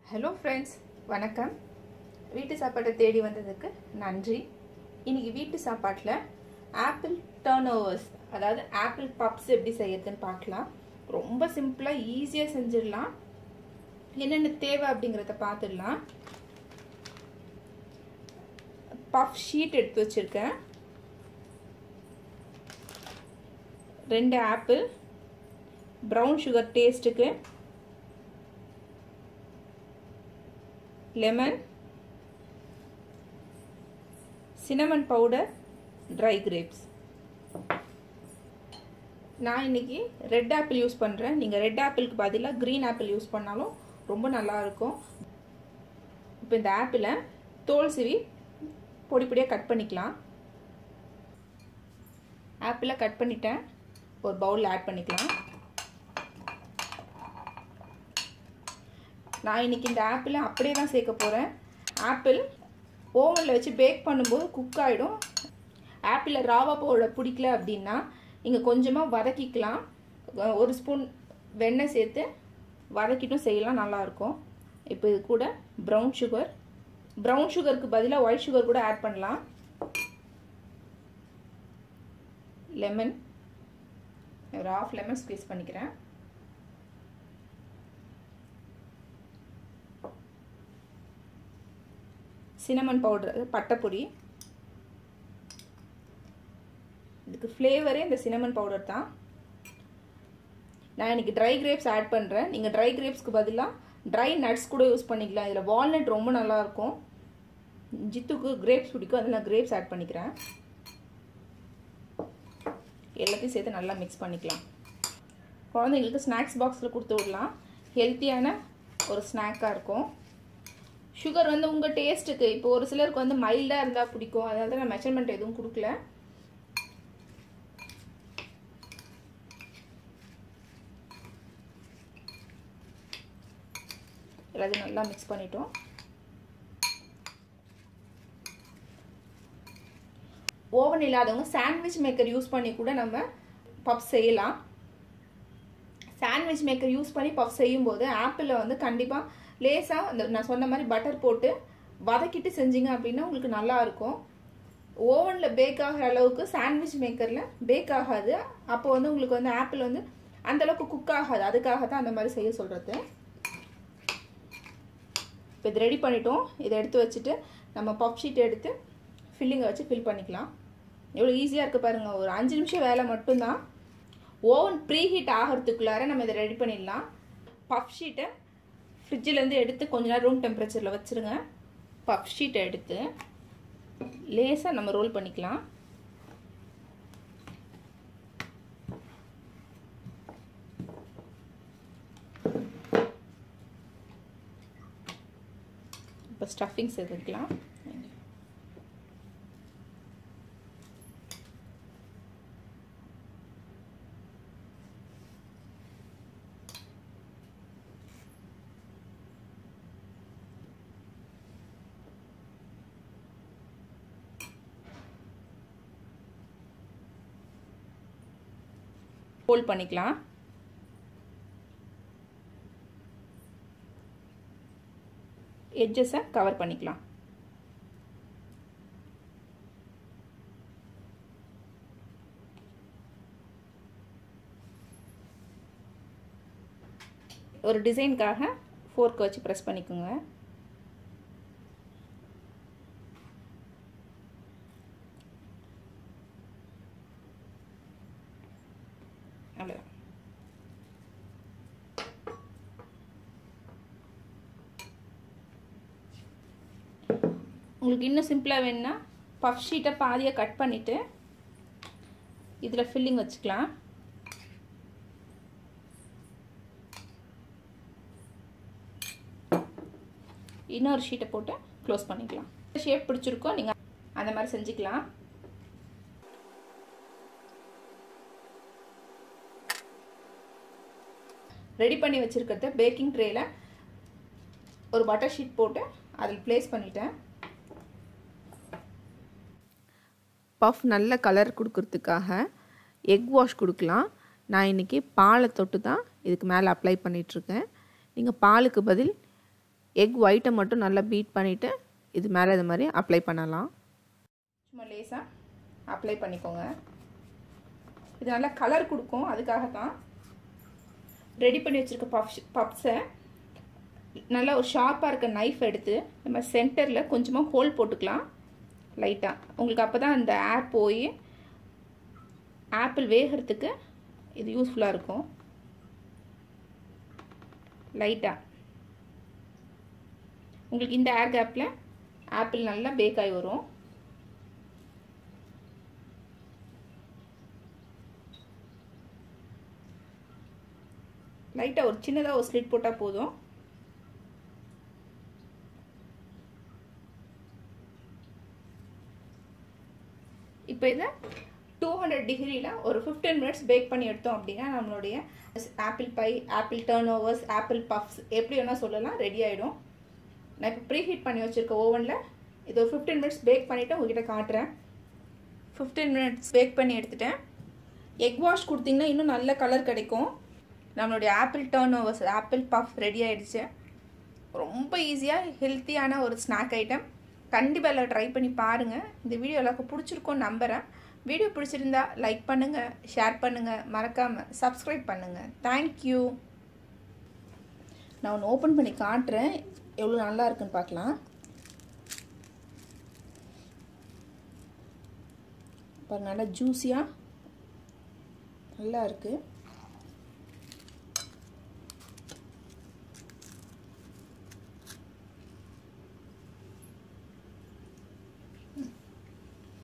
hello friends வணக்கம் வீட்டு சாப்பாட்டை தேடி வந்ததுக்கு நன்றி இன்னைக்கு வீட்டு சாப்பாட்டில் ஆப்பிள் டர்ன் ஓவர்ஸ் அதாவது ஆப்பிள் பப்ஸ் எப்படி செய்யறதுன்னு பார்க்கலாம் ரொம்ப சிம்பிளாக ஈஸியாக செஞ்சிடலாம் என்னென்ன தேவை அப்படிங்கிறத பார்த்துடலாம் பஃப் ஷீட் எடுத்து வச்சுருக்கேன் ரெண்டு ஆப்பிள் ப்ரௌன் சுகர் டேஸ்ட்டுக்கு lemon cinnamon powder dry grapes நான் இன்னைக்கு ரெட் ஆப்பிள் யூஸ் பண்ணுறேன் நீங்கள் ரெட் ஆப்பிளுக்கு பதிலாக க்ரீன் ஆப்பிள் யூஸ் பண்ணாலும் ரொம்ப நல்லாயிருக்கும் இப்போ இந்த ஆப்பிளை தோல் சிவி பொடி பொடியாக கட் பண்ணிக்கலாம் ஆப்பிளை கட் பண்ணிட்டேன் ஒரு பவுலில் ஆட் பண்ணிக்கலாம் நான் இன்றைக்கி இந்த ஆப்பிளை அப்படியே தான் சேர்க்க போகிறேன் ஆப்பிள் ஓவனில் வச்சு பேக் பண்ணும்போது குக் ஆகிடும் ஆப்பிளை ராவா போட பிடிக்கல அப்படின்னா நீங்கள் கொஞ்சமாக வதக்கிக்கலாம் ஒரு ஸ்பூன் வெண்ணெய் சேர்த்து வதக்கிட்டும் செய்யலாம் நல்லாயிருக்கும் இப்போ இது கூட ப்ரௌன் சுகர் ப்ரௌன் சுகருக்கு பதிலாக ஒயிட் சுகர் கூட ஆட் பண்ணலாம் லெமன் ஒரு ஆஃப் லெமன் ஸ்க்வீஸ் பண்ணிக்கிறேன் சினமன் பவுடர் பட்டைப்பொடி இதுக்கு ஃப்ளேவரே இந்த சினமன் பவுடர் தான் நான் இன்றைக்கி ட்ரை கிரேப்ஸ் ஆட் பண்ணுறேன் நீங்கள் ட்ரை கிரேப்ஸ்க்கு பதிலாக ட்ரை நட்ஸ் கூட யூஸ் பண்ணிக்கலாம் இதில் வால்நட் ரொம்ப நல்லாயிருக்கும் ஜித்துக்கு கிரேப்ஸ் பிடிக்கும் அதில் நான் கிரேப்ஸ் ஆட் பண்ணிக்கிறேன் எல்லாத்தையும் சேர்த்து நல்லா மிக்ஸ் பண்ணிக்கலாம் குழந்தைங்களுக்கு ஸ்நாக்ஸ் பாக்ஸில் கொடுத்து விடலாம் ஹெல்த்தியான ஒரு ஸ்நாக்காக இருக்கும் சுகர் வந்து உங்கள் டேஸ்ட்டுக்கு இப்போ ஒரு சிலருக்கு வந்து மைல்டாக இருந்தால் பிடிக்கும் அதனால தான் நான் மெஷர்மெண்ட் எதுவும் கொடுக்கல எல்லாத்தையும் நல்லா மிக்ஸ் பண்ணிட்டோம் ஓவன் இல்லாதவங்க சாண்ட்விச் மேக்கர் யூஸ் பண்ணி கூட நம்ம பப் செய்யலாம் சாண்ட்விச் மேக்கர் யூஸ் பண்ணி பஃப் செய்யும்போது ஆப்பிளில் வந்து கண்டிப்பாக லேசாக அந்த நான் சொன்ன மாதிரி பட்டர் போட்டு வதக்கிட்டு செஞ்சீங்க அப்படின்னா உங்களுக்கு நல்லா இருக்கும் ஓவனில் பேக் ஆகிற அளவுக்கு சாண்ட்விச் மேக்கரில் பேக் ஆகாது அப்போ வந்து உங்களுக்கு வந்து ஆப்பிள் வந்து அந்தளவுக்கு குக் ஆகாது அதுக்காக தான் அந்த மாதிரி செய்ய சொல்கிறது இப்போ இது ரெடி பண்ணிட்டோம் இதை எடுத்து வச்சுட்டு நம்ம பப் ஷீட் எடுத்து ஃபில்லிங்கை வச்சு ஃபில் பண்ணிக்கலாம் எவ்வளோ ஈஸியாக இருக்குது பாருங்கள் ஒரு அஞ்சு நிமிஷம் வேலை மட்டும்தான் ஓவன் ப்ரீ ஹீட் ஆகிறதுக்குள்ளார நம்ம இதை ரெடி பண்ணிடலாம் பஃப் ஷீட்டை ஃப்ரிட்ஜிலேருந்து எடுத்து கொஞ்ச நேரம் ரூம் டெம்பரேச்சரில் வச்சுருங்க பஃப் ஷீட்டை எடுத்து லேசாக நம்ம ரோல் பண்ணிக்கலாம் இப்போ ஸ்டஃபிங் சேர்த்துக்கலாம் ஹோல்ட் பண்ணிக்கலாம் எட்ஜஸை கவர் பண்ணிக்கலாம் ஒரு டிசைனுக்காக ஃபோர்க் வச்சு ப்ரெஸ் பண்ணிக்கோங்க அவ்வளோ உங்களுக்கு இன்னும் சிம்பிளாக வேணுன்னா பஃப் ஷீட்டை பாதியாக கட் பண்ணிவிட்டு இதில் ஃபில்லிங் வச்சுக்கலாம் இன்னொரு ஷீட்டை போட்டு க்ளோஸ் பண்ணிக்கலாம் ஷேப் பிடிச்சிருக்கோ நீங்கள் அந்த மாதிரி செஞ்சுக்கலாம் ரெடி பண்ணி வச்சுருக்கிறத பேக்கிங் ட்ரேயில் ஒரு பட்டர் ஷீட் போட்டு அதில் ப்ளேஸ் பண்ணிட்டேன் பஃப் நல்ல கலர் கொடுக்கறதுக்காக எக் வாஷ் கொடுக்கலாம் நான் இன்றைக்கி பாலை தொட்டு தான் இதுக்கு மேலே அப்ளை பண்ணிகிட்ருக்கேன் நீங்கள் பாலுக்கு பதில் எக் ஒயிட்டை மட்டும் நல்லா பீட் பண்ணிவிட்டு இது மேலே இது மாதிரி அப்ளை பண்ணலாம் சும்மா லேசாக அப்ளை பண்ணிக்கோங்க இது நல்லா கலர் கொடுக்கும் அதுக்காக தான் ரெடி பண்ணி வச்சுருக்க பப்ஸ் பப்ஸை நல்லா ஒரு ஷார்ப்பாக இருக்க நைஃப் எடுத்து நம்ம சென்டரில் கொஞ்சமாக ஹோல் போட்டுக்கலாம் லைட்டாக உங்களுக்கு அப்போ தான் அந்த ஏர் போய் ஆப்பிள் வேகிறதுக்கு இது யூஸ்ஃபுல்லாக இருக்கும் லைட்டாக உங்களுக்கு இந்த ஏர் கேப்பில் ஆப்பிள் நல்லா பேக் ஆகி வரும் லைட்டாக ஒரு சின்னதாக ஒரு ஸ்லிட் போட்டால் போதும் இப்போ இதை டூ ஹண்ட்ரட் டிகிரியில் ஒரு ஃபிஃப்டீன் மினிட்ஸ் பேக் பண்ணி எடுத்தோம் அப்படின்னா நம்மளுடைய apple pie apple turnovers apple puffs எப்படி வேணால் சொல்லலாம் ரெடி ஆகிடும் நான் இப்போ ப்ரீ ஹீட் பண்ணி வச்சுருக்க ஓவனில் இது ஒரு ஃபிஃப்டீன் மினிட்ஸ் பேக் பண்ணிவிட்டு உங்ககிட்ட காட்டுறேன் ஃபிஃப்டீன் மினிட்ஸ் பேக் பண்ணி எடுத்துட்டேன் எக் வாஷ் கொடுத்தீங்கன்னா இன்னும் நல்ல கலர் கிடைக்கும் நம்மளுடைய apple turnovers apple puff ready ஆகிடுச்சு ரொம்ப ஈஸியாக ஹெல்த்தியான ஒரு ஸ்நாக் ஐட்டம் கண்டிப்பாக எல்லாம் ட்ரை பண்ணி பாருங்கள் இந்த வீடியோ எல்லாருக்கும் பிடிச்சிருக்கோன்னு நம்புகிறேன் வீடியோ பிடிச்சிருந்தா லைக் பண்ணுங்கள் ஷேர் பண்ணுங்கள் மறக்காமல் சப்ஸ்கிரைப் பண்ணுங்கள் தேங்க்யூ நான் ஒன்று ஓப்பன் பண்ணி காட்டுறேன் எவ்வளோ நல்லா இருக்குன்னு பார்க்கலாம் பாருங்க நல்லா ஜூஸியாக நல்லா இருக்குது